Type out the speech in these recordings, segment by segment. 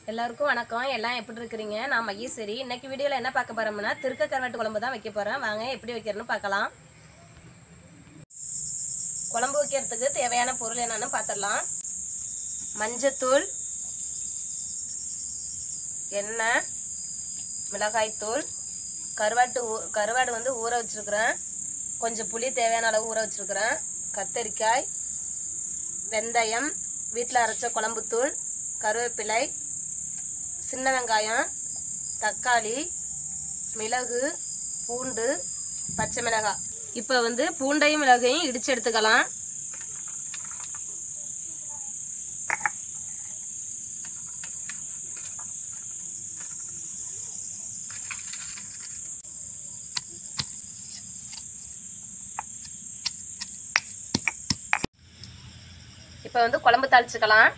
எல்லாருக்கும் வணக்கம் எல்லாம் எப்படி இருக்கிறீங்க நான் மகேஸ்வரி இன்னைக்கு வீடியோவில் என்ன பார்க்க போறோம்னா திருக்க கருவாட்டு குழம்பு தான் வைக்க போகிறேன் வாங்க எப்படி வைக்கிறேன்னு பார்க்கலாம் குழம்பு வைக்கிறதுக்கு தேவையான பொருள் என்னன்னு பார்த்துடலாம் மஞ்சத்தூள் எண்ணெய் மிளகாய்த்தூள் கருவாட்டு ஊ கருவாடு வந்து ஊற வச்சுருக்குறேன் கொஞ்சம் புளி தேவையான அளவு ஊற வச்சுருக்குறேன் கத்தரிக்காய் வெந்தயம் வீட்டில் அரைச்ச குழம்புத்தூள் கருவேப்பிலை சின்ன வெங்காயம் தக்காளி மிளகு பூண்டு பச்சை மிளகாய் இப்போ வந்து பூண்டையும் மிளகையும் இடித்து எடுத்துக்கலாம் இப்போ வந்து குழம்பு தாளிச்சுக்கலாம்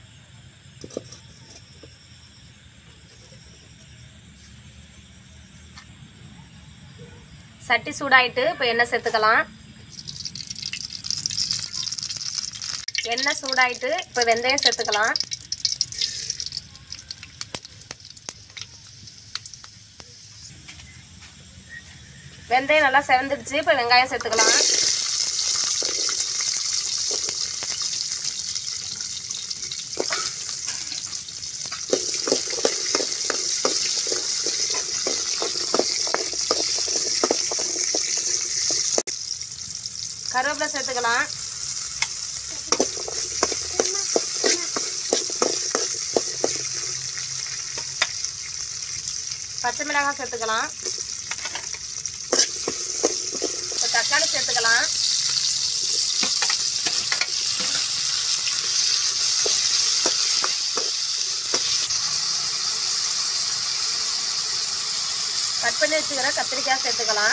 சட்டி சூடாயிட்டு இப்போ எண்ணெய் சேர்த்துக்கலாம் எண்ணெய் சூடாயிட்டு இப்போ வெந்தயம் சேர்த்துக்கலாம் வெந்தயம் நல்லா செவந்துடுச்சு இப்போ வெங்காயம் சேர்த்துக்கலாம் கருவேப்பிலை சேர்த்துக்கலாம் பச்சை மிளகாய் சேர்த்துக்கலாம் இப்போ தக்காளி சேர்த்துக்கலாம் கட் பண்ணி வச்சுக்கிற கத்திரிக்காய் சேர்த்துக்கலாம்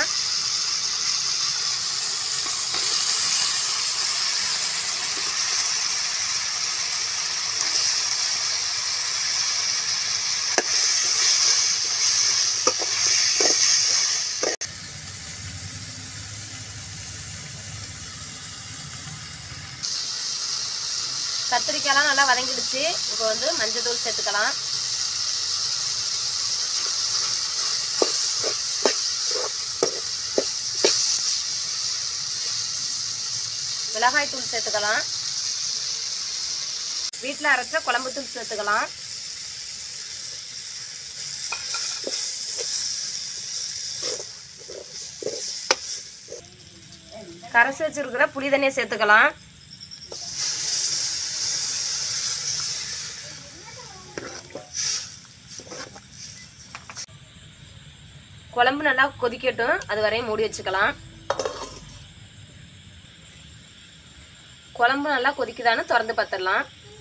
கத்திரிக்காய்லாம் நல்லா வதங்கிடுச்சு இப்போ வந்து மஞ்சள் தூள் சேர்த்துக்கலாம் மிளகாய் தூள் சேர்த்துக்கலாம் வீட்டில் அரைச்ச குழம்பு தூள் சேர்த்துக்கலாம் கரைச்சி வச்சிருக்கிற புளி தண்ணியை சேர்த்துக்கலாம் குழம்பு நல்லா கொதிக்கட்டும் அது வரையும் மூடி வச்சுக்கலாம் குழம்பு நல்லா கொதிக்குதான்னு திறந்து பார்த்துடலாம்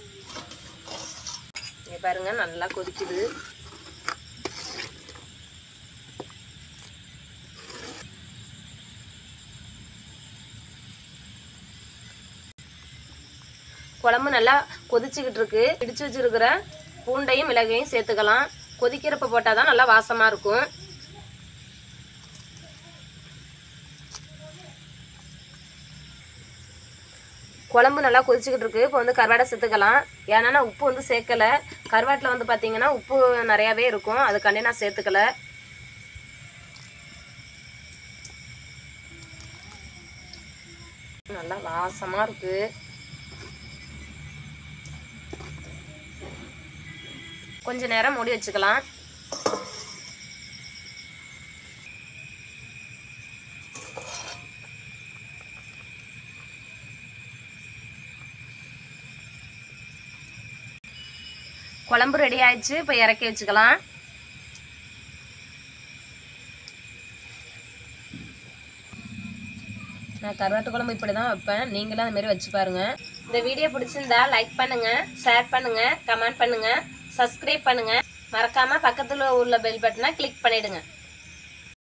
இங்க பாருங்க நல்லா கொதிக்குது குழம்பு நல்லா கொதிச்சுக்கிட்டு இருக்கு இடிச்சு வச்சிருக்கிற பூண்டையும் மிளகையும் சேர்த்துக்கலாம் கொதிக்கிறப்ப போட்டால் தான் நல்லா வாசமாக இருக்கும் குழம்பு நல்லா கொதிச்சுக்கிட்டு இருக்கு இப்போ வந்து கருவாடை சேர்த்துக்கலாம் ஏன்னா நான் உப்பு வந்து சேர்க்கல கருவாட்டில் வந்து பார்த்தீங்கன்னா உப்பு நிறையாவே இருக்கும் அதுக்காண்டி நான் சேர்த்துக்கல நல்லா வாசமாக இருக்கு கொஞ்ச நேரம் மூடி வச்சுக்கலாம் குழம்பு ரெடி ஆயிடுச்சு இப்போ இறக்கி வச்சுக்கலாம் நான் கருவாட்டு குழம்பு இப்படி தான் வைப்பேன் நீங்களும் அந்த மாதிரி வச்சு பாருங்க இந்த வீடியோ பிடிச்சிருந்தா லைக் பண்ணுங்க ஷேர் பண்ணுங்க கமெண்ட் பண்ணுங்க சப்ஸ்கிரைப் பண்ணுங்க மறக்காம பக்கத்தில் உள்ள பெல் பட்டனை கிளிக் பண்ணிடுங்க